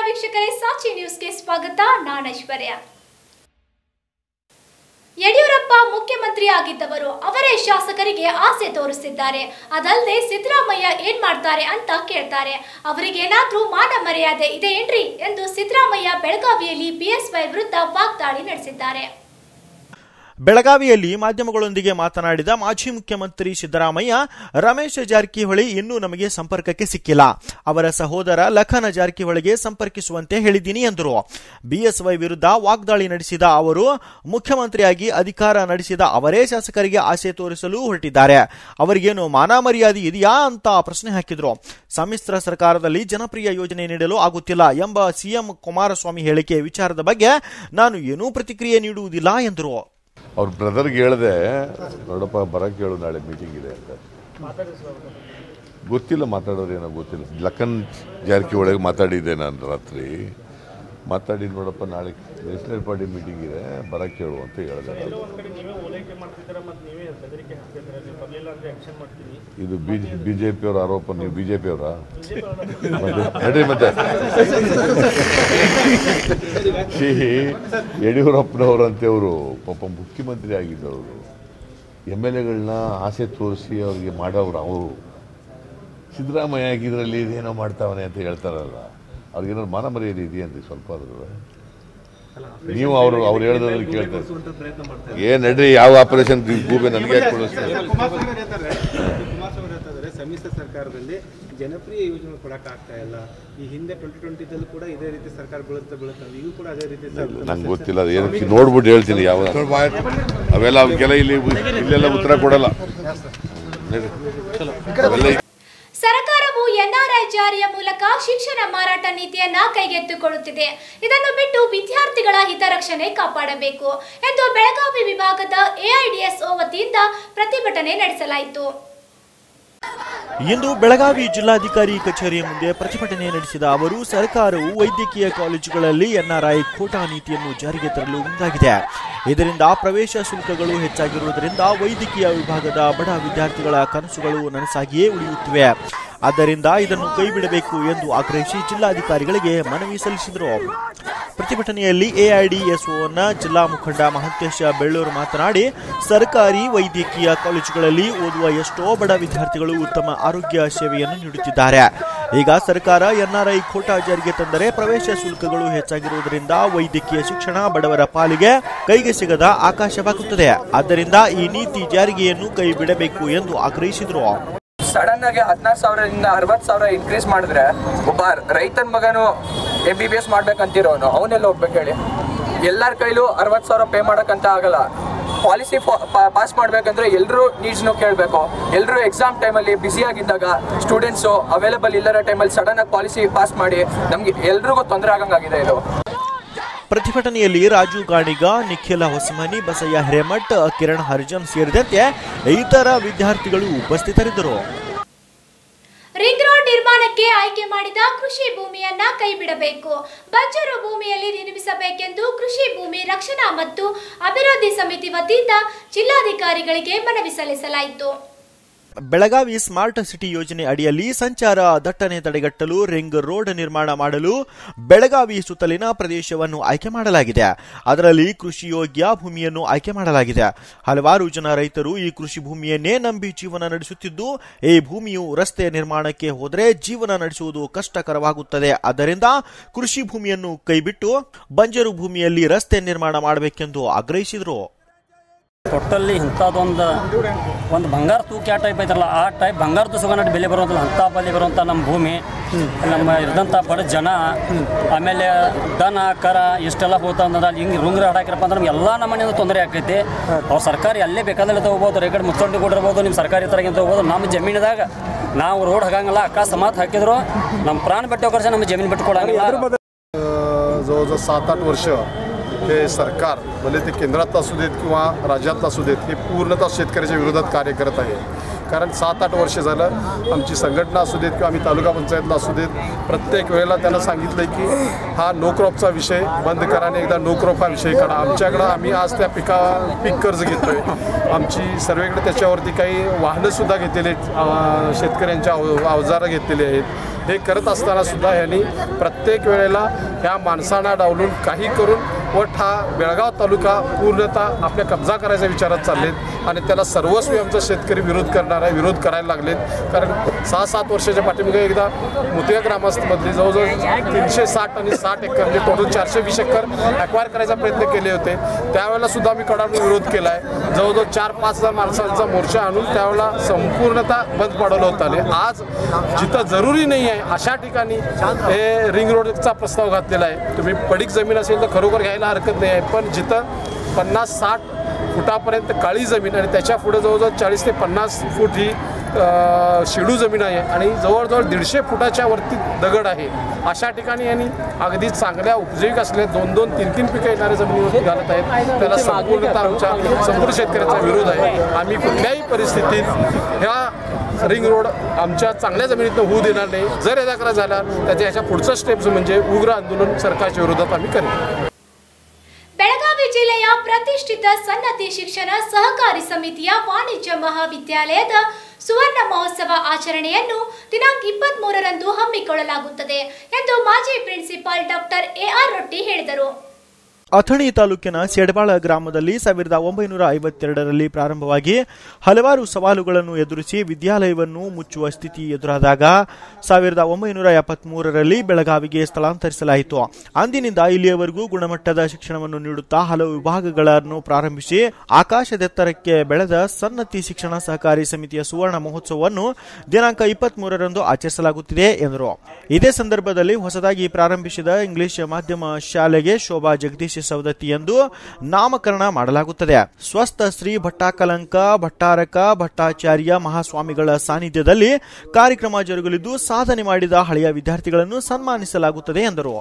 ವೀಕ್ಷಕರೇ ಸಾಚಿ ನ್ಯೂಸ್ಗೆ ಸ್ವಾಗತ ನಾನು ಐಶ್ವರ್ಯ ಯಡಿಯೂರಪ್ಪ ಮುಖ್ಯಮಂತ್ರಿ ಆಗಿದ್ದವರು ಅವರೇ ಶಾಸಕರಿಗೆ ಆಸೆ ತೋರಿಸಿದ್ದಾರೆ ಅದಲ್ಲದೆ ಸಿದ್ದರಾಮಯ್ಯ ಏನ್ ಮಾಡ್ತಾರೆ ಅಂತ ಕೇಳ್ತಾರೆ ಅವರಿಗೇನಾದ್ರೂ ಮಾನ ಮರ್ಯಾದೆ ಇದೆ ಏನ್ರಿ ಎಂದು ಸಿದ್ದರಾಮಯ್ಯ ಬೆಳಗಾವಿಯಲ್ಲಿ ಬಿಎಸ್ವೈ ವಿರುದ್ಧ ವಾಗ್ದಾಳಿ ನಡೆಸಿದ್ದಾರೆ ಬೆಳಗಾವಿಯಲ್ಲಿ ಮಾಧ್ಯಮಗಳೊಂದಿಗೆ ಮಾತನಾಡಿದ ಮಾಜಿ ಮುಖ್ಯಮಂತ್ರಿ ಸಿದ್ದರಾಮಯ್ಯ ರಮೇಶ್ ಜಾರಕಿಹೊಳಿ ಇನ್ನೂ ನಮಗೆ ಸಂಪರ್ಕಕ್ಕೆ ಸಿಕ್ಕಿಲ್ಲ ಅವರ ಸಹೋದರ ಲಖನ ಜಾರಕಿಹೊಳಿಗೆ ಸಂಪರ್ಕಿಸುವಂತೆ ಹೇಳಿದ್ದೀನಿ ಎಂದರು ಬಿಎಸ್ವೈ ವಿರುದ್ಧ ವಾಗ್ದಾಳಿ ನಡೆಸಿದ ಅವರು ಮುಖ್ಯಮಂತ್ರಿಯಾಗಿ ಅಧಿಕಾರ ನಡೆಸಿದ ಅವರೇ ಶಾಸಕರಿಗೆ ಆಸೆ ತೋರಿಸಲು ಹೊರಟಿದ್ದಾರೆ ಅವರಿಗೇನು ಮಾನ ಮರ್ಯಾದೆ ಇದೆಯಾ ಅಂತ ಪ್ರಶ್ನೆ ಹಾಕಿದ್ರು ಸಮ್ಮಿಶ್ರ ಸರ್ಕಾರದಲ್ಲಿ ಜನಪ್ರಿಯ ಯೋಜನೆ ನೀಡಲು ಆಗುತ್ತಿಲ್ಲ ಎಂಬ ಸಿಎಂ ಕುಮಾರಸ್ವಾಮಿ ಹೇಳಿಕೆ ವಿಚಾರದ ಬಗ್ಗೆ ನಾನು ಏನೂ ಪ್ರತಿಕ್ರಿಯೆ ನೀಡುವುದಿಲ್ಲ ಎಂದರು ಅವ್ರ ಬ್ರದರ್ಗೆ ಹೇಳ್ದೆ ನೋಡಪ್ಪ ಬರಕ್ಕೆ ಹೇಳು ನಾಳೆ ಮೀಟಿಂಗ್ ಇದೆ ಅಂತ ಗೊತ್ತಿಲ್ಲ ಮಾತಾಡೋರು ಏನೋ ಗೊತ್ತಿಲ್ಲ ಲಖನ್ ಜಾರಕಿಹೊಳಿಗೆ ಮಾತಾಡಿದ್ದೆ ನಾನು ರಾತ್ರಿ ಮಾತಾಡಿ ನೋಡಪ್ಪ ನಾಳೆ ನ್ಯಾಷನಲ್ ಪಾರ್ಟಿ ಮೀಟಿಂಗ್ ಇದೆ ಬರಕ್ಕೆ ಹೇಳು ಅಂತ ಹೇಳಿದೆ ನಾನು. ಇದು ಬಿ ಜೆ ಪಿಯವರ ಆರೋಪ ನೀವು ಬಿ ಜೆ ಪಿಯವರ ನಡ್ರಿ ಮತ್ತೆ ಶ್ರೀ ಯಡಿಯೂರಪ್ಪನವರಂತೆಯವರು ಪಾಪ ಮುಖ್ಯಮಂತ್ರಿ ಆಗಿದ್ದವರು ಎಮ್ ಎಲ್ ಎಗಳನ್ನ ಆಸೆ ತೋರಿಸಿ ಅವ್ರಿಗೆ ಮಾಡೋರು ಅವರು ಸಿದ್ದರಾಮಯ್ಯ ಇದರಲ್ಲಿ ಇದೇನೋ ಮಾಡ್ತಾವನೆ ಅಂತ ಹೇಳ್ತಾರಲ್ಲ ಅವ್ರಿಗೇನಾದ್ರು ಮಾನ ಮರ್ಯಾದೆ ಇದೆಯಂತೆ ಸ್ವಲ್ಪ ಆದ್ರೂ ನೀವು ಅವರು ಅವ್ರು ಹೇಳಿದ್ರಲ್ಲಿ ಕೇಳ್ತಾರೆ ಏನ್ ನಡ್ರಿ ಯಾವ ಆಪರೇಷನ್ ಗೂಬೆ ನನಗೆ ಯಾಕೆ ಕೊಡಿಸ್ತಾರೆ ಕುಮಾರಸ್ವಾಮಿ ಅವ್ರು ಹೇಳ್ತಾರೆ ಕುಮಾರಸ್ವಾಮಿ ಅವ್ರು ಹೇಳ್ತಾರೆ ಸಮ್ಮಿಶ್ರ ಸರ್ಕಾರದಲ್ಲಿ ಜನಪ್ರಿಯ ಯೋಜನೆ ಕೊಡಕ್ ಆಗ್ತಾ ಇಲ್ಲ ಈ ಹಿಂದೆ ಟ್ವೆಂಟಿ ಟ್ವೆಂಟಿದಲ್ಲೂ ಕೂಡ ಇದೇ ರೀತಿ ಸರ್ಕಾರ ಬೀಳುತ್ತೆ ಬೀಳುತ್ತೆ ಈಗ ಕೂಡ ಅದೇ ರೀತಿ ಸರ್ಕಾರ- ನಂಗೆ ಗೊತ್ತಿಲ್ಲ ಅದು ಏನಕ್ಕೆ ನೋಡ್ಬಿಟ್ಟು ಹೇಳ್ತೀನಿ ಯಾವ ಅವೆಲ್ಲ ಅವಕ್ಕೆಲ್ಲ ಇಲ್ಲಿ ಇಲ್ಲೆಲ್ಲ ಉತ್ತರ ಕೊಡಲ್ಲ ನಡ್ರಿ. ಅವೆಲ್ಲ ಸರ್ಕಾರವು ಎನ್ಆರ್ಐ ಜಾರಿಯ ಮೂಲಕ ಶಿಕ್ಷಣ ಮಾರಾಟ ನೀತಿಯನ್ನ ಕೈಗೆತ್ತಿಕೊಳ್ಳುತ್ತಿದೆ ಇದನ್ನು ಬಿಟ್ಟು ವಿದ್ಯಾರ್ಥಿಗಳ ಹಿತರಕ್ಷಣೆ ಕಾಪಾಡಬೇಕು ಎಂದು ಬೆಳಗಾವಿ ವಿಭಾಗದ ಎಐಡಿಎಸ್ಒ ವತಿಯಿಂದ ಪ್ರತಿಭಟನೆ ನಡೆಸಲಾಯಿತು ಇಂದು ಬೆಳಗಾವಿ ಜಿಲ್ಲಾಧಿಕಾರಿ ಕಚೇರಿಯ ಮುಂದೆ ಪ್ರತಿಭಟನೆ ನಡೆಸಿದ ಅವರು ಸರ್ಕಾರವು ವೈದ್ಯಕೀಯ ಕಾಲೇಜುಗಳಲ್ಲಿ ಎನ್ಆರ್ಐ ಕೋಟಾ ನೀತಿಯನ್ನು ಜಾರಿಗೆ ತರಲು ಮುಂದಾಗಿದೆ ಇದರಿಂದ ಪ್ರವೇಶ ಶುಲ್ಕಗಳು ಹೆಚ್ಚಾಗಿರುವುದರಿಂದ ವೈದ್ಯಕೀಯ ವಿಭಾಗದ ಬಡ ವಿದ್ಯಾರ್ಥಿಗಳ ಕನಸುಗಳು ನನಸಾಗಿಯೇ ಉಳಿಯುತ್ತಿವೆ ಆದ್ದರಿಂದ ಇದನ್ನು ಕೈಬಿಡಬೇಕು ಎಂದು ಆಗ್ರಹಿಸಿ ಜಿಲ್ಲಾಧಿಕಾರಿಗಳಿಗೆ ಮನವಿ ಸಲ್ಲಿಸಿದರು ಪ್ರತಿಭಟನೆಯಲ್ಲಿ ಎಐಡಿಎಸ್ಒನ ಜಿಲ್ಲಾ ಮುಖಂಡ ಮಹಂತೇಶ ಬೆಳ್ಳೂರು ಮಾತನಾಡಿ ಸರ್ಕಾರಿ ವೈದ್ಯಕೀಯ ಕಾಲೇಜುಗಳಲ್ಲಿ ಓದುವ ಎಷ್ಟೋ ಬಡ ವಿದ್ಯಾರ್ಥಿಗಳು ಉತ್ತಮ ಆರೋಗ್ಯ ಸೇವೆಯನ್ನು ನೀಡುತ್ತಿದ್ದಾರೆ ಈಗ ಸರ್ಕಾರ ಎನ್ಆರ್ಐ ಕೋಟಾ ಜಾರಿಗೆ ತಂದರೆ ಪ್ರವೇಶ ಶುಲ್ಕಗಳು ಹೆಚ್ಚಾಗಿರುವುದರಿಂದ ವೈದ್ಯಕೀಯ ಶಿಕ್ಷಣ ಬಡವರ ಪಾಲಿಗೆ ಕೈಗೆ ಸಿಗದ ಆಕಾಶವಾಗುತ್ತದೆ ಆದ್ದರಿಂದ ಈ ನೀತಿ ಜಾರಿಗೆಯನ್ನು ಕೈ ಬಿಡಬೇಕು ಎಂದು ಆಗ್ರಹಿಸಿದರು ಸಡನ್ ಆಗಿ ಹದಿನಾರು ಸಾವಿರದಿಂದ ಅರವತ್ತು ಸಾವಿರ ಇನ್ಕ್ರೀಸ್ ಮಾಡಿದ್ರೆ ಒಬ್ಬ ರೈತನ ಮಗನು ಎಂ ಬಿ ಬಿ ಎಸ್ ಮಾಡ್ಬೇಕಂತಿರೋನು ಅವನೆಲ್ಲ ಹೋಗ್ಬೇಕು ಹೇಳಿ ಎಲ್ಲರ ಕೈಲೂ ಅರವತ್ತು ಸಾವಿರ ಪೇ ಮಾಡೋಕ್ಕಂತ ಆಗಲ್ಲ ಪಾಲಿಸಿ ಪಾಸ್ ಮಾಡ್ಬೇಕಂದ್ರೆ ಎಲ್ಲರೂ ನೀಡ್ಸ್ನು ಕೇಳಬೇಕು ಎಲ್ಲರೂ ಎಕ್ಸಾಮ್ ಟೈಮಲ್ಲಿ ಬ್ಯುಸಿ ಆಗಿದ್ದಾಗ ಸ್ಟೂಡೆಂಟ್ಸು ಅವೈಲೇಬಲ್ ಇಲ್ಲರ ಟೈಮಲ್ಲಿ ಸಡನ್ ಆಗಿ ಪಾಲಿಸಿ ಪಾಸ್ ಮಾಡಿ ನಮ್ಗೆ ಎಲ್ರಿಗೂ ತೊಂದರೆ ಆಗಂಗಾಗಿದೆ ಇದು ಪ್ರತಿಭಟನೆಯಲ್ಲಿ ರಾಜು ಗಾಣಿಗ ನಿಖಿಲ ಹೊಸಮನಿ ಬಸಯ್ಯ ಹಿರೇಮಠ್ ಕಿರಣ್ ಹರಿಜನ್ ಸೇರಿದಂತೆ ಇತರ ವಿದ್ಯಾರ್ಥಿಗಳು ಉಪಸ್ಥಿತರಿದ್ದರು ರಿಂಗ್ ರೋಡ್ ನಿರ್ಮಾಣಕ್ಕೆ ಆಯ್ಕೆ ಮಾಡಿದ ಕೃಷಿ ಭೂಮಿಯನ್ನ ಕೈಬಿಡಬೇಕು ಬಂಜರು ಭೂಮಿಯಲ್ಲಿ ನಿರ್ಮಿಸಬೇಕೆಂದು ಕೃಷಿ ಭೂಮಿ ರಕ್ಷಣಾ ಮತ್ತು ಅಭಿವೃದ್ಧಿ ಸಮಿತಿ ವತಿಯಿಂದ ಜಿಲ್ಲಾಧಿಕಾರಿಗಳಿಗೆ ಮನವಿ ಸಲ್ಲಿಸಲಾಯಿತು ಬೆಳಗಾವಿ ಸ್ಮಾರ್ಟ್ ಸಿಟಿ ಯೋಜನೆ ಅಡಿಯಲ್ಲಿ ಸಂಚಾರ ದಟ್ಟಣೆ ತಡೆಗಟ್ಟಲು ರಿಂಗ್ ರೋಡ್ ನಿರ್ಮಾಣ ಮಾಡಲು ಬೆಳಗಾವಿ ಸುತ್ತಲಿನ ಪ್ರದೇಶವನ್ನು ಆಯ್ಕೆ ಮಾಡಲಾಗಿದೆ ಅದರಲ್ಲಿ ಕೃಷಿ ಯೋಗ್ಯ ಭೂಮಿಯನ್ನು ಆಯ್ಕೆ ಮಾಡಲಾಗಿದೆ ಹಲವಾರು ಜನ ರೈತರು ಈ ಕೃಷಿ ಭೂಮಿಯನ್ನೇ ನಂಬಿ ಜೀವನ ನಡೆಸುತ್ತಿದ್ದು ಈ ಭೂಮಿಯು ರಸ್ತೆ ನಿರ್ಮಾಣಕ್ಕೆ ಹೋದರೆ ಜೀವನ ನಡೆಸುವುದು ಕಷ್ಟಕರವಾಗುತ್ತದೆ ಆದ್ದರಿಂದ ಕೃಷಿ ಭೂಮಿಯನ್ನು ಕೈಬಿಟ್ಟು ಬಂಜರು ಭೂಮಿಯಲ್ಲಿ ರಸ್ತೆ ನಿರ್ಮಾಣ ಮಾಡಬೇಕೆಂದು ಆಗ್ರಹಿಸಿದರು ಟೋಟಲ್ಲಿ ಇಂಥದ್ದೊಂದು ಒಂದು ಬಂಗಾರ ತೂಕ ಯಾವ ಟೈಪ್ ಐತಲ್ಲ ಆ ಟೈಪ್ ಬಂಗಾರದ ಸುಗನಟ್ಟು ಬೆಲೆ ಬರುವಂಥಲ್ಲ ಅಂಥ ಬಲಿ ಬರುವಂಥ ನಮ್ಮ ಭೂಮಿ ನಮ್ಮ ಇದ್ದಂಥ ಬಡ ಜನ ಆಮೇಲೆ ದನ ಕರ ಇಷ್ಟೆಲ್ಲ ಹೋಗ್ತಾ ಅಂದ್ರೆ ಅಲ್ಲಿ ಹಿಂಗೆ ರುಂಗ್ರ ಹಾಕಿರಪ್ಪ ಅಂದ್ರೆ ನಮ್ಗೆ ಎಲ್ಲ ನಮ್ಮನೆಯಿಂದ ತೊಂದರೆ ಆಕೈತಿ ಅವ್ರು ಸರ್ಕಾರಿ ಅಲ್ಲೇ ಬೇಕಾದಲ್ಲಿ ತೊಗೋಬೋದು ಈ ಕಡೆ ಮುಚ್ಚಂಡಿ ಕೊಡಿರ್ಬೋದು ನಿಮ್ಮ ಸರ್ಕಾರಿ ಥರ ತೊಗೋಬೋದು ನಮ್ಮ ಜಮೀನಿದಾಗ ನಾವು ರೋಡ್ ಹಾಕಂಗಿಲ್ಲ ಅಕಸ್ಮಾತ್ ಹಾಕಿದ್ರು ನಮ್ಮ ಪ್ರಾಣ ಬಿಟ್ಟು ಹೋಗೋರ್ಸ ನಮ್ಮ ಜಮೀನು ಬಿಟ್ಟು ಕೊಡಂಗಿಲ್ಲ जवळजवळ सात आठ वर्ष हे सरकार भले ते केंद्रात असू देत किंवा राज्यात असू देत हे पूर्णतः शेतकऱ्याच्या विरोधात कार्य करत आहे कारण सात आठ वर्ष झालं आमची संघटना असू देत किंवा आम्ही तालुका पंचायतला असू देत प्रत्येक वेळेला त्यांना सांगितलं आहे की हा नो क्रॉपचा विषय बंद करा आणि एकदा नो क्रॉप हा विषय काढा आमच्याकडं आम्ही आज त्या पिका पीक कर्ज घेतो आहे आमची सर्वेकडे त्याच्यावरती काही वाहनंसुद्धा घेतलेली आहेत अं, शेतकऱ्यांच्या अव अवजारं घेतलेली आहेत हे करत असताना सुद्धा यांनी प्रत्येक वेळेला ह्या माणसांना डावलून काही करून वट हा बेळगाव तालुका पूर्णतः आपल्या कब्जा करायच्या विचारात चाललेत आणि त्याला सर्वस्वी आमचा शेतकरी विरोध करणारा विरोध करायला लागलेत कारण सहा सात वर्षाच्या पाठीमागे एकदा मुतिया ग्रामस्थमधली जवळजवळ तीनशे साठ आणि साठ एकर म्हणजे टोटल चारशे वीस एकर ॲक्वायर करायचा प्रयत्न केले होते त्यावेळेला सुद्धा आम्ही कडाडून विरोध केला आहे जवळजवळ चार पाच हजार माणसांचा मोर्चा आणून त्यावेळेला संपूर्णतः बंद पाडवलं होतं आणि आज जिथं जरुरी नाही आहे अशा ठिकाणी हे रिंग रोडचा प्रस्ताव घातलेला आहे तुम्ही पडीक जमीन असेल तर खरोखर घ्यायला हरकत नाही आहे पण जिथं पन्नास साठ फुटापर्यंत काळी जमीन आणि त्याच्या पुढे जवळजवळ चाळीस ते पन्नास फूट ही अ, शिडू जमीन आहे आणि जवळजवळ दीडशे फुटाच्या वरती दगड आहे अशा ठिकाणी यांनी अगदी चांगल्या उपजीविक असलेल्या दोन दोन तीन तीन पिकं येणाऱ्या जमिनीवरती घालत आहेत त्याला संपूर्णतः आमच्या संपूर्ण शेतकऱ्यांचा विरोध आहे आम्ही कुठल्याही परिस्थितीत ह्या रिंग रोड आमच्या चांगल्या जमिनीतनं होऊ देणार नाही जर यदा करा झाला त्याच्या ह्याच्या पुढचं स्टेप्स म्हणजे उग्र आंदोलन सरकारच्या विरोधात आम्ही करेल ಬೆಳಗಾವಿ ಜಿಲ್ಲೆಯ ಪ್ರತಿಷ್ಠಿತ ಸನ್ನತಿ ಶಿಕ್ಷಣ ಸಹಕಾರಿ ಸಮಿತಿಯ ವಾಣಿಜ್ಯ ಮಹಾವಿದ್ಯಾಲಯದ ಸುವರ್ಣ ಮಹೋತ್ಸವ ಆಚರಣೆಯನ್ನು ದಿನಾಂಕ ಇಪ್ಪತ್ತ್ ಮೂರರಂದು ಹಮ್ಮಿಕೊಳ್ಳಲಾಗುತ್ತದೆ ಎಂದು ಮಾಜಿ ಪ್ರಿನ್ಸಿಪಾಲ್ ಡಾಕ್ಟರ್ ಎಆರ್ ರೊಟ್ಟಿ ಹೇಳಿದರು ಅಥಣಿ ತಾಲೂಕಿನ ಸೆಡಬಾಳ ಗ್ರಾಮದಲ್ಲಿ ಸಾವಿರದ ಒಂಬೈನೂರ ಐವತ್ತೆರಡರಲ್ಲಿ ಪ್ರಾರಂಭವಾಗಿ ಹಲವಾರು ಸವಾಲುಗಳನ್ನು ಎದುರಿಸಿ ವಿದ್ಯಾಲಯವನ್ನು ಮುಚ್ಚುವ ಸ್ಥಿತಿ ಎದುರಾದಾಗ ಸಾವಿರದ ಒಂಬೈನೂರ ಎಪ್ಪತ್ಮೂರರಲ್ಲಿ ಬೆಳಗಾವಿಗೆ ಸ್ಥಳಾಂತರಿಸಲಾಯಿತು ಅಂದಿನಿಂದ ಇಲ್ಲಿಯವರೆಗೂ ಗುಣಮಟ್ಟದ ಶಿಕ್ಷಣವನ್ನು ನೀಡುತ್ತಾ ಹಲವು ವಿಭಾಗಗಳನ್ನು ಪ್ರಾರಂಭಿಸಿ ಆಕಾಶದೆತ್ತರಕ್ಕೆ ಬೆಳೆದ ಸನ್ನತಿ ಶಿಕ್ಷಣ ಸಹಕಾರಿ ಸಮಿತಿಯ ಸುವರ್ಣ ಮಹೋತ್ಸವವನ್ನು ದಿನಾಂಕ ಇಪ್ಪತ್ತ್ ಮೂರರಂದು ಆಚರಿಸಲಾಗುತ್ತಿದೆ ಎಂದರು ಇದೇ ಸಂದರ್ಭದಲ್ಲಿ ಹೊಸದಾಗಿ ಪ್ರಾರಂಭಿಸಿದ ಇಂಗ್ಲಿಷ್ ಮಾಧ್ಯಮ ಶಾಲೆಗೆ ಶೋಭಾ ಜಗದೀಶ್ ಸವದತ್ತಿ ಎಂದು ನಾಮಕರಣ ಮಾಡಲಾಗುತ್ತದೆ ಸ್ವಸ್ಥ ಶ್ರೀ ಭಟ್ಟಾಕಲಂಕ ಭಟ್ಟಾರಕ ಭಟ್ಟಾಚಾರ್ಯ ಮಹಾಸ್ವಾಮಿಗಳ ಸಾನ್ನಿಧ್ಯದಲ್ಲಿ ಕಾರ್ಯಕ್ರಮ ಜರುಗಲಿದ್ದು ಸಾಧನೆ ಮಾಡಿದ ಹಳೆಯ ವಿದ್ಯಾರ್ಥಿಗಳನ್ನು ಸನ್ಮಾನಿಸಲಾಗುತ್ತದೆ ಎಂದರು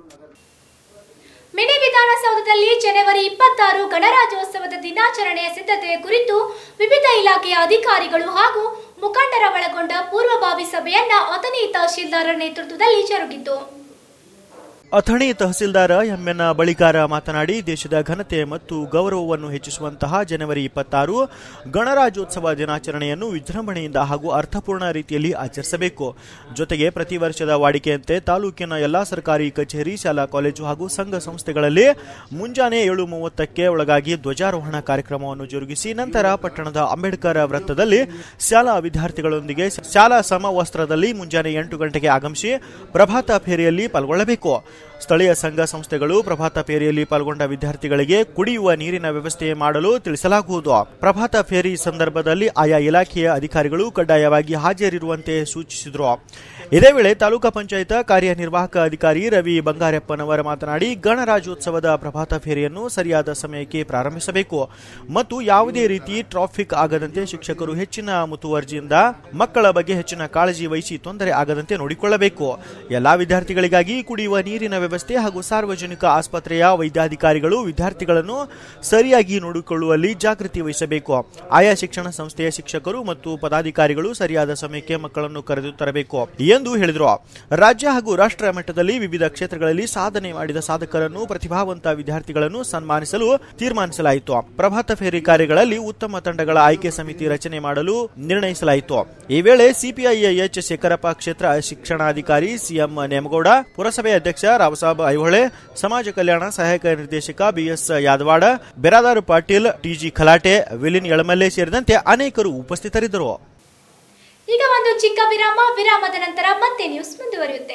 ಮಿನಿ ವಿಧಾನಸೌಧದಲ್ಲಿ ಜನವರಿ ಇಪ್ಪತ್ತಾರು ಗಣರಾಜ್ಯೋತ್ಸವದ ದಿನಾಚರಣೆಯ ಸಿದ್ಧತೆ ಕುರಿತು ವಿವಿಧ ಇಲಾಖೆಯ ಅಧಿಕಾರಿಗಳು ಹಾಗೂ ಮುಖಂಡರ ಒಳಗೊಂಡ ಪೂರ್ವಭಾವಿ ಸಭೆಯನ್ನ ಅಥಣಿ ತಹಶೀಲ್ದಾರರ ನೇತೃತ್ವದಲ್ಲಿ ಜರುಗಿತು ಅಥಣಿ ತಹಸೀಲ್ದಾರ ಎಂಎನ್ ಬಳಿಗಾರ ಮಾತನಾಡಿ ದೇಶದ ಘನತೆ ಮತ್ತು ಗೌರವವನ್ನು ಹೆಚ್ಚಿಸುವಂತಹ ಜನವರಿ ಇಪ್ಪತ್ತಾರು ಗಣರಾಜ್ಯೋತ್ಸವ ದಿನಾಚರಣೆಯನ್ನು ವಿಜೃಂಭಣೆಯಿಂದ ಹಾಗೂ ಅರ್ಥಪೂರ್ಣ ರೀತಿಯಲ್ಲಿ ಆಚರಿಸಬೇಕು ಜೊತೆಗೆ ಪ್ರತಿ ವರ್ಷದ ವಾಡಿಕೆಯಂತೆ ತಾಲೂಕಿನ ಎಲ್ಲಾ ಸರ್ಕಾರಿ ಕಚೇರಿ ಶಾಲಾ ಕಾಲೇಜು ಹಾಗೂ ಸಂಘ ಸಂಸ್ಥೆಗಳಲ್ಲಿ ಮುಂಜಾನೆ ಏಳು ಮೂವತ್ತಕ್ಕೆ ಒಳಗಾಗಿ ಧ್ವಜಾರೋಹಣ ಕಾರ್ಯಕ್ರಮವನ್ನು ಜರುಗಿಸಿ ನಂತರ ಪಟ್ಟಣದ ಅಂಬೇಡ್ಕರ್ ವೃತ್ತದಲ್ಲಿ ಶಾಲಾ ವಿದ್ಯಾರ್ಥಿಗಳೊಂದಿಗೆ ಶಾಲಾ ಸಮವಸ್ತ್ರದಲ್ಲಿ ಮುಂಜಾನೆ ಎಂಟು ಗಂಟೆಗೆ ಆಗಮಿಸಿ ಪ್ರಭಾತ ಫೇರಿಯಲ್ಲಿ ಪಾಲ್ಗೊಳ್ಳಬೇಕು ಸ್ಥಳೀಯ ಸಂಘ ಸಂಸ್ಥೆಗಳು ಪ್ರಭಾತ ಫೇರಿಯಲ್ಲಿ ಪಾಲ್ಗೊಂಡ ವಿದ್ಯಾರ್ಥಿಗಳಿಗೆ ಕುಡಿಯುವ ನೀರಿನ ವ್ಯವಸ್ಥೆ ಮಾಡಲು ತಿಳಿಸಲಾಗುವುದು ಪ್ರಭಾತ ಫೇರಿ ಸಂದರ್ಭದಲ್ಲಿ ಆಯಾ ಇಲಾಖೆಯ ಅಧಿಕಾರಿಗಳು ಕಡ್ಡಾಯವಾಗಿ ಹಾಜರಿರುವಂತೆ ಸೂಚಿಸಿದರು ಇದೇ ವೇಳೆ ತಾಲೂಕಾ ಪಂಚಾಯತ್ ಕಾರ್ಯನಿರ್ವಾಹಕ ಅಧಿಕಾರಿ ರವಿ ಬಂಗಾರಪ್ಪನವರ ಮಾತನಾಡಿ ಗಣರಾಜ್ಯೋತ್ಸವದ ಪ್ರಭಾತ ಫೇರಿಯನ್ನು ಸರಿಯಾದ ಸಮಯಕ್ಕೆ ಪ್ರಾರಂಭಿಸಬೇಕು ಮತ್ತು ಯಾವುದೇ ರೀತಿ ಟ್ರಾಫಿಕ್ ಆಗದಂತೆ ಶಿಕ್ಷಕರು ಹೆಚ್ಚಿನ ಮುತುವರ್ಜಿಯಿಂದ ಮಕ್ಕಳ ಬಗ್ಗೆ ಹೆಚ್ಚಿನ ಕಾಳಜಿ ವಹಿಸಿ ತೊಂದರೆ ಆಗದಂತೆ ನೋಡಿಕೊಳ್ಳಬೇಕು ಎಲ್ಲಾ ವಿದ್ಯಾರ್ಥಿಗಳಿಗಾಗಿ ಕುಡಿಯುವ ನೀರಿನ ವ್ಯವಸ್ಥೆ ಹಾಗೂ ಸಾರ್ವಜನಿಕ ಆಸ್ಪತ್ರೆಯ ವೈದ್ಯಾಧಿಕಾರಿಗಳು ವಿದ್ಯಾರ್ಥಿಗಳನ್ನು ಸರಿಯಾಗಿ ನೋಡಿಕೊಳ್ಳುವಲ್ಲಿ ಜಾಗೃತಿ ವಹಿಸಬೇಕು ಆಯಾ ಶಿಕ್ಷಣ ಸಂಸ್ಥೆಯ ಶಿಕ್ಷಕರು ಮತ್ತು ಪದಾಧಿಕಾರಿಗಳು ಸರಿಯಾದ ಸಮಯಕ್ಕೆ ಮಕ್ಕಳನ್ನು ಕರೆದು ತರಬೇಕು ಎಂದು ಹೇಳಿದರು ರಾಜ್ಯ ಹಾಗೂ ರಾಷ್ಟ್ರ ಮಟ್ಟದಲ್ಲಿ ವಿವಿಧ ಕ್ಷೇತ್ರಗಳಲ್ಲಿ ಸಾಧನೆ ಮಾಡಿದ ಸಾಧಕರನ್ನು ಪ್ರತಿಭಾವಂತ ವಿದ್ಯಾರ್ಥಿಗಳನ್ನು ಸನ್ಮಾನಿಸಲು ತೀರ್ಮಾನಿಸಲಾಯಿತು ಪ್ರಭಾತ ಫೇರಿ ಕಾರ್ಯಗಳಲ್ಲಿ ಉತ್ತಮ ತಂಡಗಳ ಆಯ್ಕೆ ಸಮಿತಿ ರಚನೆ ಮಾಡಲು ನಿರ್ಣಯಿಸಲಾಯಿತು ಈ ವೇಳೆ ಸಿಪಿಐ ಎಚ್ ಶೇಖರಪ್ಪ ಕ್ಷೇತ್ರ ಶಿಕ್ಷಣಾಧಿಕಾರಿ ಸಿಎಂ ನೇಮಗೌಡ ಪುರಸಭೆ ಅಧ್ಯಕ್ಷ ರಾವಸಾಬ್ ಐಹೊಳೆ ಸಮಾಜ ಕಲ್ಯಾಣ ಸಹಾಯಕ ನಿರ್ದೇಶಕ ಬಿಎಸ್ ಯಾದವಾಡ ಬೆರಾದಾರ್ ಪಾಟೀಲ್ ಟಿಜಿ ಖಲಾಟೆ ವಿಲಿನ್ ಎಳಮಲ್ಲೆ ಸೇರಿದಂತೆ ಅನೇಕರು ಉಪಸ್ಥಿತರಿದ್ದರು ಈಗ ಒಂದು ಚಿಕ್ಕ ವಿರಾಮ ವಿರಾಮದ ನಂತರ ಮತ್ತೆ ನ್ಯೂಸ್ ಮುಂದುವರಿಯುತ್ತೆ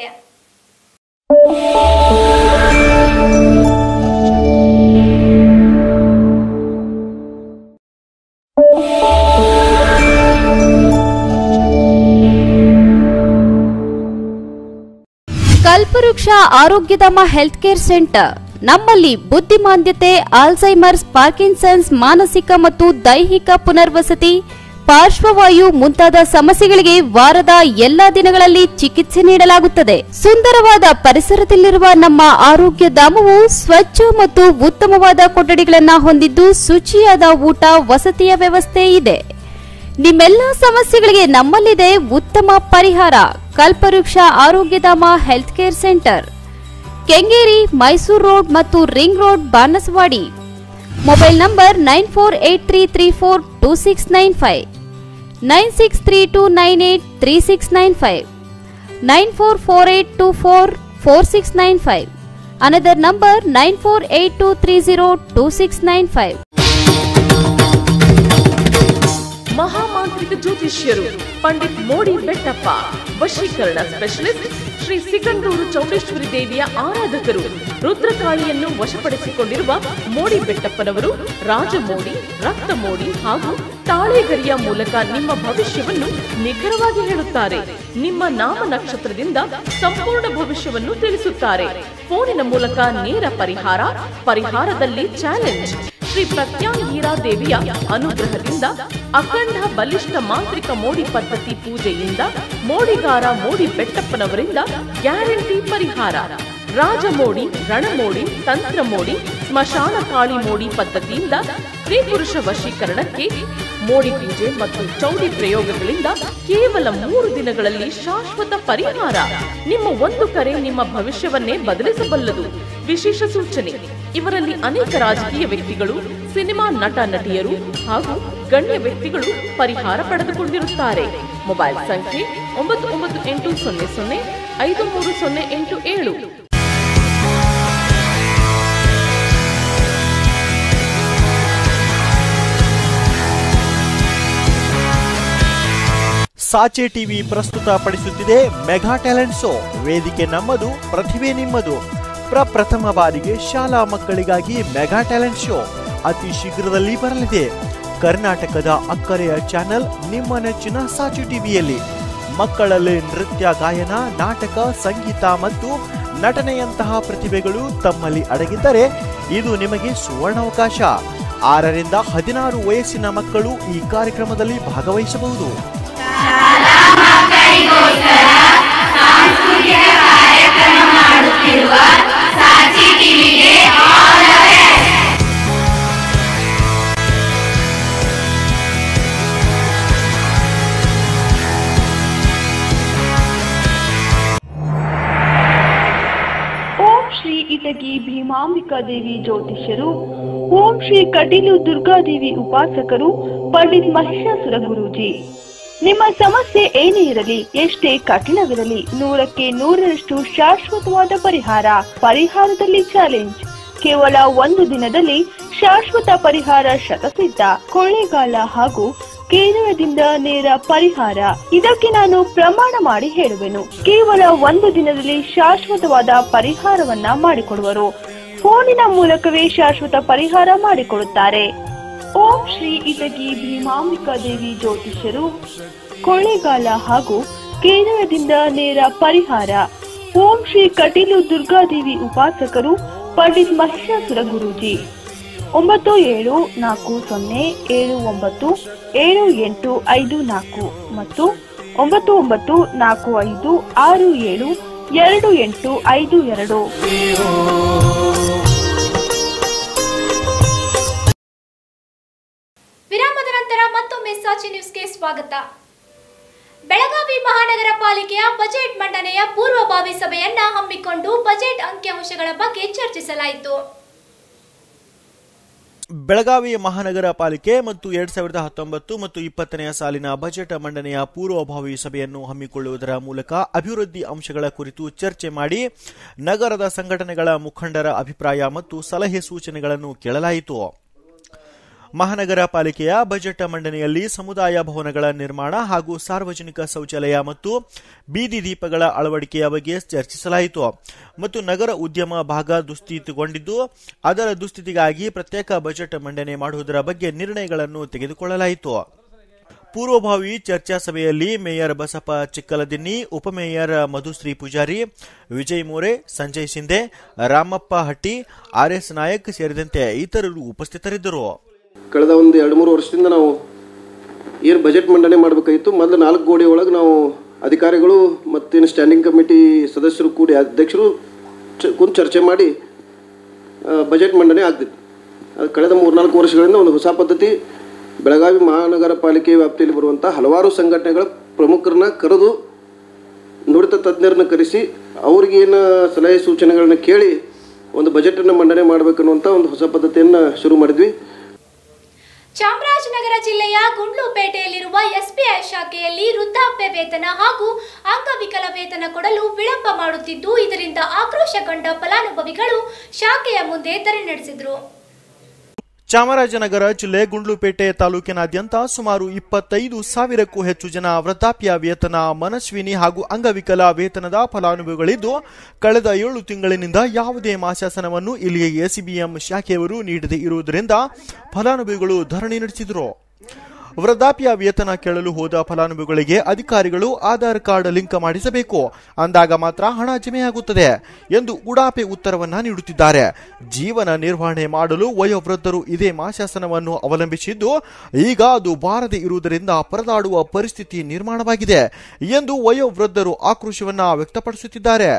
ಕಲ್ಪವೃಕ್ಷ ಆರೋಗ್ಯಧಾಮ ಹೆಲ್ತ್ ಕೇರ್ ಸೆಂಟರ್ ನಮ್ಮಲ್ಲಿ ಬುದ್ಧಿಮಾಂದ್ಯತೆ ಆಲ್ಝೈಮರ್ಸ್ ಪಾರ್ಕಿನ್ಸನ್ಸ್ ಮಾನಸಿಕ ಮತ್ತು ದೈಹಿಕ ಪುನರ್ವಸತಿ ಪಾರ್ಶ್ವವಾಯು ಮುಂತಾದ ಸಮಸ್ಯೆಗಳಿಗೆ ವಾರದ ಎಲ್ಲಾ ದಿನಗಳಲ್ಲಿ ಚಿಕಿತ್ಸೆ ನೀಡಲಾಗುತ್ತದೆ ಸುಂದರವಾದ ಪರಿಸರದಲ್ಲಿರುವ ನಮ್ಮ ಆರೋಗ್ಯ ಧಾಮವು ಸ್ವಚ್ಛ ಮತ್ತು ಉತ್ತಮವಾದ ಕೊಠಡಿಗಳನ್ನ ಹೊಂದಿದ್ದು ಶುಚಿಯಾದ ಊಟ ವಸತಿಯ ವ್ಯವಸ್ಥೆ ಇದೆ ನಿಮ್ಮೆಲ್ಲ ಸಮಸ್ಯೆಗಳಿಗೆ ನಮ್ಮಲ್ಲಿದೆ ಉತ್ತಮ ಪರಿಹಾರ Kalpavriksha Arogyadhama health care centre Kengeri Mysuru road ಮತ್ತು ring road Banaswadi mobile number nine four eight three three four two six nine five nine six three two nine eight three six nine five nine four four eight two four four six nine five another number nine four eight two three zero two six nine five ಮಹಾಮಾಂತ್ರಿಕ ಜ್ಯೋತಿಷ್ಯರು ಪಂಡಿತ್ ಮೋಡಿ ಬೆಟ್ಟಪ್ಪ ವಶೀಕರಣ specialist Shri Sigandur Chowdeshwari ದೇವಿಯ ಆರಾಧಕರು ರುದ್ರಕಾಳಿಯನ್ನು ವಶಪಡಿಸಿಕೊಂಡಿರುವ ಮೋಡಿ ಬೆಟ್ಟಪ್ಪನವರು ರಾಜಮೋಡಿ ರಕ್ತ ಮೋಡಿ ಹಾಗೂ ತಾಳೆಗರಿಯ ಮೂಲಕ ನಿಮ್ಮ ಭವಿಷ್ಯವನ್ನು ನಿಖರವಾಗಿ ಹೇಳುತ್ತಾರೆ ನಿಮ್ಮ ನಾಮ ನಕ್ಷತ್ರದಿಂದ ಸಂಪೂರ್ಣ ಭವಿಷ್ಯವನ್ನು ತಿಳಿಸುತ್ತಾರೆ ಫೋನಿನ ಮೂಲಕ ನೇರ ಪರಿಹಾರ ಪರಿಹಾರದಲ್ಲಿ ಚಾಲೆಂಜ್ ಶ್ರೀ ಪ್ರತ್ಯಾಂಗೀರಾ ದೇವಿಯ ಅನುಗ್ರಹದಿಂದ ಅಖಂಡ ಬಲಿಷ್ಠ ಮಾಂತ್ರಿಕ ಮೋಡಿ ಪದ್ಧತಿ ಪೂಜೆಯಿಂದ ಮೋಡಿಗಾರ ಮೋಡಿ ಬೆಟ್ಟಪ್ಪನವರಿಂದ ಗ್ಯಾರಂಟಿ ಪರಿಹಾರ ರಾಜಮೋಡಿ ರಣಮೋಡಿ ತಂತ್ರ ಮೋಡಿ ಸ್ಮಶಾನ ಕಾಳಿ ಮೋಡಿ ಪದ್ಧತಿಯಿಂದ ಸ್ತ್ರೀ ಪುರುಷ ವಶೀಕರಣಕ್ಕೆ ಮೋಡಿ ಪೂಜೆ ಮತ್ತು ಚೌಡಿ ಪ್ರಯೋಗಗಳಿಂದ ಕೇವಲ ಮೂರು ದಿನಗಳಲ್ಲಿ ಶಾಶ್ವತ ಪರಿಹಾರ ನಿಮ್ಮ ಒಂದು ಕರೆ ನಿಮ್ಮ ಭವಿಷ್ಯವನ್ನೇ ಬದಲಿಸಬಲ್ಲದು ವಿಶೇಷ ಸೂಚನೆ ಇವರಲ್ಲಿ ಅನೇಕ ರಾಜಕೀಯ ವ್ಯಕ್ತಿಗಳು ಸಿನಿಮಾ ನಟ ನಟಿಯರು ಹಾಗೂ ಗಣ್ಯ ವ್ಯಕ್ತಿಗಳು ಪರಿಹಾರ ಪಡೆದುಕೊಂಡಿರುತ್ತಾರೆ ಮೊಬೈಲ್ ಸಂಖ್ಯೆ ಒಂಬತ್ತು ಒಂಬತ್ತು ಎಂಟು ಸೊನ್ನೆ ಸೊನ್ನೆ ಐದು ಮೂರು ಸೊನ್ನೆ ಎಂಟು ಏಳು ಸಾಚೆ ಟಿವಿ ಪ್ರಸ್ತುತ ಪಡಿಸುತ್ತಿದೆ ಮೆಗಾ ಟ್ಯಾಲೆಂಟ್ ಶೋ ವೇದಿಕೆ ನಮ್ಮದು ಪ್ರತಿಭೆ ನಿಮ್ಮದು ಪ್ರಪ್ರಥಮ ಬಾರಿಗೆ ಶಾಲಾ ಮಕ್ಕಳಿಗಾಗಿ ಮೆಗಾ ಟ್ಯಾಲೆಂಟ್ ಶೋ ಅತಿ ಶೀಘ್ರದಲ್ಲಿ ಬರಲಿದೆ ಕರ್ನಾಟಕದ ಅಕ್ಕರೆಯ ಚಾನೆಲ್ ನಿಮ್ಮ ನೆಚ್ಚಿನ ಸಾಚೆ ಟಿವಿಯಲ್ಲಿ ಮಕ್ಕಳಲ್ಲಿ ನೃತ್ಯ ಗಾಯನ ನಾಟಕ ಸಂಗೀತ ಮತ್ತು ನಟನೆಯಂತಹ ಪ್ರತಿಭೆಗಳು ತಮ್ಮಲ್ಲಿ ಅಡಗಿದ್ದರೆ ಇದು ನಿಮಗೆ ಸುವರ್ಣಾವಕಾಶ ಆರರಿಂದ ಹದಿನಾರು ವಯಸ್ಸಿನ ಮಕ್ಕಳು ಈ ಕಾರ್ಯಕ್ರಮದಲ್ಲಿ ಭಾಗವಹಿಸಬಹುದು ಓಂ ಶ್ರೀ ಇಟಗಿ ಭೀಮಾಂಬಿಕಾ ದೇವಿ ಜ್ಯೋತಿಷ್ಯರು ಓಂ ಶ್ರೀ ಕಟೀಲು ದುರ್ಗಾದೇವಿ ಉಪಾಸಕರು ಪಂಡಿತ್ ಮಹಿಷಾಸುರ ಗುರೂಜಿ ನಿಮ್ಮ ಸಮಸ್ಯೆ ಏನೇ ಇರಲಿ ಎಷ್ಟೇ ಕಠಿಣವಿರಲಿ ನೂರಕ್ಕೆ ನೂರರಷ್ಟು ಶಾಶ್ವತವಾದ ಪರಿಹಾರ ಪರಿಹಾರದಲ್ಲಿ ಚಾಲೆಂಜ್ ಕೇವಲ ಒಂದು ದಿನದಲ್ಲಿ ಶಾಶ್ವತ ಪರಿಹಾರ ಶತಸಿದ್ಧ ಕೊಳ್ಳೇಗಾಲ ಹಾಗೂ ಕೇಂದ್ರದಿಂದ ನೇರ ಪರಿಹಾರ ಇದಕ್ಕೆ ನಾನು ಪ್ರಮಾಣ ಮಾಡಿ ಹೇಳುವೆನು ಕೇವಲ ಒಂದು ದಿನದಲ್ಲಿ ಶಾಶ್ವತವಾದ ಪರಿಹಾರವನ್ನ ಮಾಡಿಕೊಡುವರು ಫೋನಿನ ಮೂಲಕವೇ ಶಾಶ್ವತ ಪರಿಹಾರ ಮಾಡಿಕೊಡುತ್ತಾರೆ ಓಂ ಶ್ರೀ ಇಟಗಿ ಭೀಮಾಂಬಿಕಾ ದೇವಿ ಜ್ಯೋತಿಷ್ಯರು ಕೊಳ್ಳೇಗಾಲ ಹಾಗೂ ಕೇಂದ್ರದಿಂದ ನೇರ ಪರಿಹಾರ ಓಂ ಶ್ರೀ ಕಟೀಲು ದುರ್ಗಾದೇವಿ ಉಪಾಸಕರು ಪಂಡಿತ್ ಮಹಿಷಾಸುರ ಗುರೂಜಿ ಒಂಬತ್ತು ಏಳು ನಾಲ್ಕು ಸೊನ್ನೆ ಏಳು ಒಂಬತ್ತು ಏಳು ಎಂಟು ಐದು ನಾಲ್ಕು ಮತ್ತು ಒಂಬತ್ತು ಒಂಬತ್ತು ನಾಲ್ಕು ಐದು ಆರು ಏಳು ಎರಡು ಎಂಟು ಐದು ಎರಡು ವಿರಾಮದ ನಂತರ ಮತ್ತೊಮ್ಮೆ ಸಾಚಿ ನ್ಯೂಸ್ಗೆ ಸ್ವಾಗತ ಬೆಳಗಾವಿ ಮಹಾನಗರ ಪಾಲಿಕೆಯ ಬಜೆಟ್ ಮಂಡನೆಯ ಪೂರ್ವಭಾವಿ ಸಭೆಯನ್ನ ಹಮ್ಮಿಕೊಂಡು ಬಜೆಟ್ ಅಂಕಿಅಂಶಗಳ ಬಗ್ಗೆ ಚರ್ಚಿಸಲಾಯಿತು ಬೆಳಗಾವಿ ಮಹಾನಗರ ಪಾಲಿಕೆ ಮತ್ತು ಎರಡ್ ಸಾವಿರದ ಹತ್ತೊಂಬತ್ತು ಮತ್ತು ಇಪ್ಪತ್ತನೆಯ ಸಾಲಿನ ಬಜೆಟ್ ಮಂಡನೆಯ ಪೂರ್ವಭಾವಿ ಸಭೆಯನ್ನು ಹಮ್ಮಿಕೊಳ್ಳುವುದರ ಮೂಲಕ ಅಭಿವೃದ್ಧಿ ಅಂಶಗಳ ಕುರಿತು ಚರ್ಚೆ ಮಾಡಿ ನಗರದ ಸಂಘಟನೆಗಳ ಮುಖಂಡರ ಅಭಿಪ್ರಾಯ ಮತ್ತು ಸಲಹೆ ಸೂಚನೆಗಳನ್ನು ಕೇಳಲಾಯಿತು ಮಹಾನಗರ ಪಾಲಿಕೆಯ ಬಜೆಟ್ ಮಂಡನೆಯಲ್ಲಿ ಸಮುದಾಯ ಭವನಗಳ ನಿರ್ಮಾಣ ಹಾಗೂ ಸಾರ್ವಜನಿಕ ಶೌಚಾಲಯ ಮತ್ತು ಬೀದಿ ದೀಪಗಳ ಅಳವಡಿಕೆಯ ಬಗ್ಗೆ ಚರ್ಚಿಸಲಾಯಿತು ಮತ್ತು ನಗರ ಉದ್ಯಮ ಭಾಗ ದುಸ್ಥಿತಿಗೊಂಡಿದ್ದು ಅದರ ದುಸ್ಥಿತಿಗಾಗಿ ಪ್ರತ್ಯೇಕ ಬಜೆಟ್ ಮಂಡನೆ ಮಾಡುವುದರ ಬಗ್ಗೆ ನಿರ್ಣಯಗಳನ್ನು ತೆಗೆದುಕೊಳ್ಳಲಾಯಿತು ಪೂರ್ವಭಾವಿ ಚರ್ಚಾ ಸಭೆಯಲ್ಲಿ ಮೇಯರ್ ಬಸಪ್ಪ ಚಿಕ್ಕಲದಿನ್ನಿ ಉಪಮೇಯರ್ ಮಧುಶ್ರೀ ಪೂಜಾರಿ ವಿಜಯ್ ಮೋರೆ ಸಂಜಯ್ ಶಿಂದೆ ರಾಮಪ್ಪ ಹಟ್ಟಿ ಆರ್ಎಸ್ ನಾಯಕ್ ಸೇರಿದಂತೆ ಇತರರು ಉಪಸ್ಥಿತರಿದ್ದರು ಕಳೆದ ಒಂದು ಎರಡು ಮೂರು ವರ್ಷದಿಂದ ನಾವು ಏನು ಬಜೆಟ್ ಮಂಡನೆ ಮಾಡಬೇಕಾಗಿತ್ತು ಮೊದಲು ನಾಲ್ಕು ಗೋಡೆ ಒಳಗೆ ನಾವು ಅಧಿಕಾರಿಗಳು ಮತ್ತೇನು ಸ್ಟ್ಯಾಂಡಿಂಗ್ ಕಮಿಟಿ ಸದಸ್ಯರು ಕೂಡಿ ಅಧ್ಯಕ್ಷರು ಚ ಕುಂತು ಚರ್ಚೆ ಮಾಡಿ ಆ, ಬಜೆಟ್ ಮಂಡನೆ ಆಗ್ತಿತ್ತು ಅದು ಕಳೆದ ಮೂರ್ನಾಲ್ಕು ವರ್ಷಗಳಿಂದ ಒಂದು ಹೊಸ ಪದ್ಧತಿ ಬೆಳಗಾವಿ ಮಹಾನಗರ ಪಾಲಿಕೆ ವ್ಯಾಪ್ತಿಯಲ್ಲಿ ಬರುವಂಥ ಹಲವಾರು ಸಂಘಟನೆಗಳ ಪ್ರಮುಖರನ್ನ ಕರೆದು ನುಡಿತ ತಜ್ಞರನ್ನ ಕರೆಸಿ ಅವ್ರಿಗೇನು ಸಲಹೆ ಸೂಚನೆಗಳನ್ನ ಕೇಳಿ ಒಂದು ಬಜೆಟನ್ನು ಮಂಡನೆ ಮಾಡಬೇಕನ್ನುವಂಥ ಒಂದು ಹೊಸ ಪದ್ಧತಿಯನ್ನು ಶುರು ಮಾಡಿದ್ವಿ ಚಾಮರಾಜನಗರ ಜಿಲ್ಲೆಯ ಗುಂಡ್ಲುಪೇಟೆಯಲ್ಲಿರುವ ಎಸ್ಬಿಐ ಶಾಖೆಯಲ್ಲಿ ವೃದ್ಧಾಪ್ಯ ವೇತನ ಹಾಗೂ ಅಂಗವಿಕಲ ವೇತನ ಕೊಡಲು ವಿಳಂಬ ಮಾಡುತ್ತಿದ್ದು ಇದರಿಂದ ಆಕ್ರೋಶಗೊಂಡ ಫಲಾನುಭವಿಗಳು ಶಾಖೆಯ ಮುಂದೆ ಧರಣಿ ನಡೆಸಿದರು ಚಾಮರಾಜನಗರ ಜಿಲ್ಲೆ ಗುಂಡ್ಲುಪೇಟೆ ತಾಲೂಕಿನಾದ್ಯಂತ ಸುಮಾರು ಇಪ್ಪತ್ತೈದು ಸಾವಿರಕ್ಕೂ ಹೆಚ್ಚು ಜನ ವೃದ್ಧಾಪ್ಯ ವೇತನ ಮನಸ್ವಿನಿ ಹಾಗೂ ಅಂಗವಿಕಲ ವೇತನದ ಫಲಾನುಭವಿಗಳಿದ್ದು ಕಳೆದ ಏಳು ತಿಂಗಳಿನಿಂದ ಯಾವುದೇ ಮಾಶಾಸನವನ್ನು ಇಲ್ಲಿಯ ಎಸಿಬಿಎಂ ಶಾಖೆಯವರು ನೀಡದೇ ಇರುವುದರಿಂದ ಫಲಾನುಭವಿಗಳು ಧರಣಿ ನಡೆಸಿದರು ವೃದ್ಧಾಪ್ಯ ವೇತನ ಕೇಳಲು ಹೋದ ಫಲಾನುಭವಿಗಳಿಗೆ ಅಧಿಕಾರಿಗಳು ಆಧಾರ್ ಕಾರ್ಡ್ ಲಿಂಕ್ ಮಾಡಿಸಬೇಕು ಅಂದಾಗ ಮಾತ್ರ ಹಣ ಜಮೆಯಾಗುತ್ತದೆ ಎಂದು ಉಡಾಪೆ ಉತ್ತರವನ್ನ ನೀಡುತ್ತಿದ್ದಾರೆ ಜೀವನ ನಿರ್ವಹಣೆ ಮಾಡಲು ವಯೋವೃದ್ಧರು ಇದೇ ಮಾಶಾಸನವನ್ನು ಅವಲಂಬಿಸಿದ್ದು ಈಗ ಅದು ಬಾರದೆ ಇರುವುದರಿಂದ ಪರದಾಡುವ ಪರಿಸ್ಥಿತಿ ನಿರ್ಮಾಣವಾಗಿದೆ ಎಂದು ವಯೋವೃದ್ಧರು ಆಕ್ರೋಶವನ್ನ ವ್ಯಕ್ತಪಡಿಸುತ್ತಿದ್ದಾರೆ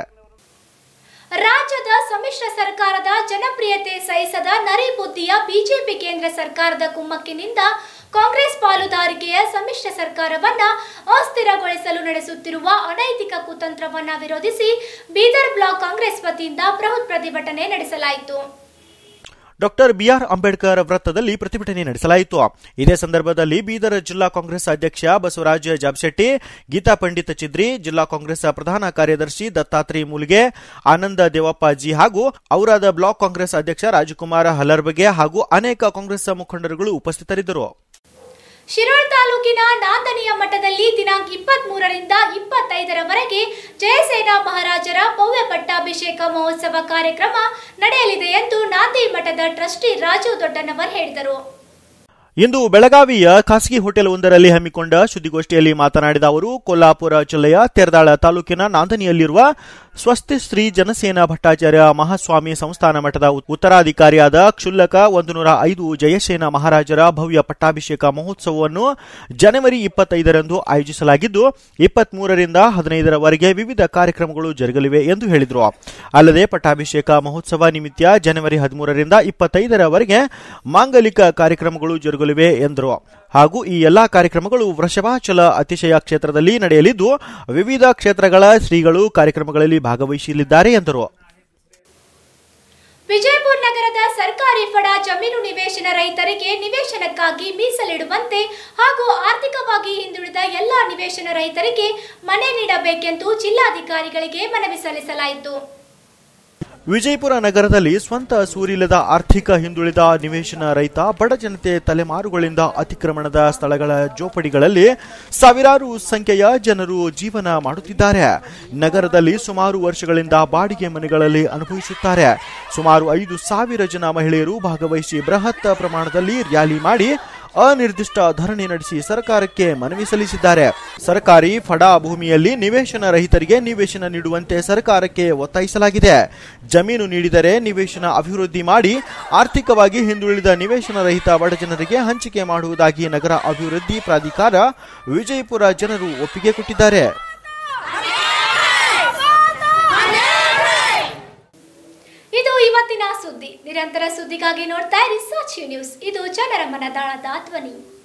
ರಾಜ್ಯದ ಸಮ್ಮಿಶ್ರ ಸರ್ಕಾರದ ಜನಪ್ರಿಯತೆ ಸಹಿಸದ ನರಿಬುದ್ಧಿಯ ಬಿಜೆಪಿ ಕೇಂದ್ರ ಸರ್ಕಾರದ ಕುಮ್ಮಕ್ಕಿನಿಂದ ಕಾಂಗ್ರೆಸ್ ಪಾಲುದಾರಿಕೆಯ ಸಮ್ಮಿಶ್ರ ಸರ್ಕಾರವನ್ನ ಅಸ್ಥಿರಗೊಳಿಸಲು ನಡೆಸುತ್ತಿರುವ ಅನೈತಿಕ ಕುತಂತ್ರವನ್ನ ವಿರೋಧಿಸಿ ಬೀದರ್ ಬ್ಲಾಕ್ ಕಾಂಗ್ರೆಸ್ ವತಿಯಿಂದ ಬೃಹತ್ ಪ್ರತಿಭಟನೆ ನಡೆಸಲಾಯಿತು ಡಾಕ್ಟರ್ ಬಿಆರ್ ಅಂಬೇಡ್ಕರ್ ವೃತ್ತದಲ್ಲಿ ಪ್ರತಿಭಟನೆ ನಡೆಸಲಾಯಿತು ಇದೇ ಸಂದರ್ಭದಲ್ಲಿ ಬೀದರ್ ಜಿಲ್ಲಾ ಕಾಂಗ್ರೆಸ್ ಅಧ್ಯಕ್ಷ ಬಸವರಾಜ ಜಾಬ್ಶೆಟ್ಟಿ ಗೀತಾ ಪಂಡಿತ್ ಚಿದ್ರಿ ಜಿಲ್ಲಾ ಕಾಂಗ್ರೆಸ್ ಪ್ರಧಾನ ಕಾರ್ಯದರ್ಶಿ ದತ್ತಾತ್ರಿ ಮೂಲಿಗೆ ಆನಂದ ದೇವಪ್ಪಾಜಿ ಹಾಗೂ ಔರಾದ ಬ್ಲಾಕ್ ಕಾಂಗ್ರೆಸ್ ಅಧ್ಯಕ್ಷ ರಾಜಕುಮಾರ ಹಲರ್ಬಗೆ ಹಾಗೂ ಅನೇಕ ಕಾಂಗ್ರೆಸ್ ಮುಖಂಡರುಗಳು ಉಪಸ್ಥಿತರಿದ್ದರು ಶಿರೋಳ್ ತಾಲೂಕಿನ ನಾಂದನಿಯ ಮಠದಲ್ಲಿ ದಿನಾಂಕ ಇಪ್ಪತ್ತ್ ಮೂರರಿಂದ ಇಪ್ಪತ್ತೈದರವರೆಗೆ ಜಯಸೇನಾ ಮಹಾರಾಜರ ಭವ್ಯ ಪಟ್ಟಾಭಿಷೇಕ ಮಹೋತ್ಸವ ಕಾರ್ಯಕ್ರಮ ನಡೆಯಲಿದೆ ಎಂದು ನಾಂದಿ ಮಠದ ಟ್ರಸ್ಟಿ ರಾಜು ದೊಡ್ಡನವರ್ ಹೇಳಿದರು ಇಂದು ಬೆಳಗಾವಿಯ ಖಾಸಗಿ ಹೋಟೆಲ್ ಒಂದರಲ್ಲಿ ಹಮ್ಮಿಕೊಂಡ ಸುದ್ದಿಗೋಷ್ಠಿಯಲ್ಲಿ ಮಾತನಾಡಿದ ಅವರು ಕೊಲ್ಲಾಪುರ ಜಿಲ್ಲೆಯ ತೆರದಾಳ ತಾಲೂಕಿನ ನಾಂದನಿಯಲ್ಲಿರುವ ಸ್ವಸ್ತಿ ಶ್ರೀ ಜನಸೇನಾ ಭಟ್ಟಾಚಾರ್ಯ ಮಹಾಸ್ವಾಮಿ ಸಂಸ್ಥಾನ ಮಠದ ಉತ್ತರಾಧಿಕಾರಿಯಾದ ಕ್ಷುಲ್ಲಕ ಒಂದು ನೂರ ಐದು ಜಯಸೇನಾ ಮಹಾರಾಜರ ಭವ್ಯ ಪಟ್ಟಾಭಿಷೇಕ ಮಹೋತ್ಸವವನ್ನು ಜನವರಿ ಇಪ್ಪತ್ತೈದರಂದು ಆಯೋಜಿಸಲಾಗಿದ್ದು ಇಪ್ಪತ್ಮೂರರಿಂದ ಹದಿನೈದರವರೆಗೆ ವಿವಿಧ ಕಾರ್ಯಕ್ರಮಗಳು ಜರುಗಲಿವೆ ಎಂದು ಹೇಳಿದರು ಅಲ್ಲದೆ ಪಟ್ಟಾಭಿಷೇಕ ಮಹೋತ್ಸವ ನಿಮಿತ್ತ ಜನವರಿ ಹದಿಮೂರರಿಂದ ಇಪ್ಪತ್ತೈದರವರೆಗೆ ಮಾಂಗಲಿಕ ಕಾರ್ಯಕ್ರಮಗಳು ಜರುಗಲಿವೆ ಎಂದರು ಹಾಗೂ ಈ ಎಲ್ಲಾ ಕಾರ್ಯಕ್ರಮಗಳು ವೃಷಭಾಚಲ ಅತಿಶಯ ಕ್ಷೇತ್ರದಲ್ಲಿ ನಡೆಯಲಿದ್ದು ವಿವಿಧ ಕ್ಷೇತ್ರಗಳ ಶ್ರೀಗಳು ಕಾರ್ಯಕ್ರಮಗಳಲ್ಲಿ ಭಾಗವಹಿಸಲಿದ್ದಾರೆ ಎಂದರು ವಿಜಯಪುರ ನಗರದ ಸರ್ಕಾರಿ ಫಡ ಜಮೀನು ನಿವೇಶನ ರೈತರಿಗೆ ನಿವೇಶನಕ್ಕಾಗಿ ಮೀಸಲಿಡುವಂತೆ ಹಾಗೂ ಆರ್ಥಿಕವಾಗಿ ಹಿಂದುಳಿದ ಎಲ್ಲ ನಿವೇಶನ ರೈತರಿಗೆ ಮನೆ ನೀಡಬೇಕೆಂದು ಜಿಲ್ಲಾಧಿಕಾರಿಗಳಿಗೆ ಮನವಿ ಸಲ್ಲಿಸಲಾಯಿತು ವಿಜಯಪುರ ನಗರದಲ್ಲಿ ಸ್ವಂತ ಸೂರಿಲ್ಲದ ಆರ್ಥಿಕ ಹಿಂದುಳಿದ ನಿವೇಶನ ರೈತ ಬಡ ಜನತೆ ತಲೆಮಾರುಗಳಿಂದ ಅತಿಕ್ರಮಣದ ಸ್ಥಳಗಳ ಜೋಪಡಿಗಳಲ್ಲಿ ಸಾವಿರಾರು ಸಂಖ್ಯೆಯ ಜನರು ಜೀವನ ಮಾಡುತ್ತಿದ್ದಾರೆ ನಗರದಲ್ಲಿ ಸುಮಾರು ವರ್ಷಗಳಿಂದ ಬಾಡಿಗೆ ಮನೆಗಳಲ್ಲಿ ಅನುಭವಿಸುತ್ತಾರೆ ಸುಮಾರು ಐದು ಸಾವಿರ ಜನ ಮಹಿಳೆಯರು ಭಾಗವಹಿಸಿ ಬೃಹತ್ ಪ್ರಮಾಣದಲ್ಲಿ ರ್ಯಾಲಿ ಮಾಡಿ ಅನಿರ್ದಿಷ್ಟ ಧರಣಿ ನಡೆಸಿ ಸರ್ಕಾರಕ್ಕೆ ಮನವಿ ಸಲ್ಲಿಸಿದ್ದಾರೆ ಸರ್ಕಾರಿ ಫಡಾ ಭೂಮಿಯಲ್ಲಿ ನಿವೇಶನ ರಹಿತರಿಗೆ ನಿವೇಶನ ನೀಡುವಂತೆ ಸರ್ಕಾರಕ್ಕೆ ಒತ್ತಾಯಿಸಲಾಗಿದೆ ಜಮೀನು ನೀಡಿದರೆ ನಿವೇಶನ ಅಭಿವೃದ್ಧಿ ಮಾಡಿ ಆರ್ಥಿಕವಾಗಿ ಹಿಂದುಳಿದ ನಿವೇಶನ ರಹಿತ ಬಡಜನರಿಗೆ ಹಂಚಿಕೆ ಮಾಡುವುದಾಗಿ ನಗರ ಅಭಿವೃದ್ಧಿ ಪ್ರಾಧಿಕಾರ ವಿಜಯಪುರ ಜನರು ಒಪ್ಪಿಗೆ ಕೊಟ್ಟಿದ್ದಾರೆ ಇದು ಇವತ್ತಿನ ಸುದ್ದಿ ನಿರಂತರ ಸುದ್ದಿಗಾಗಿ ನೋಡ್ತಾ ಇರಿ ಸಾಕ್ಷಿ ನ್ಯೂಸ್ ಇದು ಜನರ ಮನದಾಳದ ಧ್ವನಿ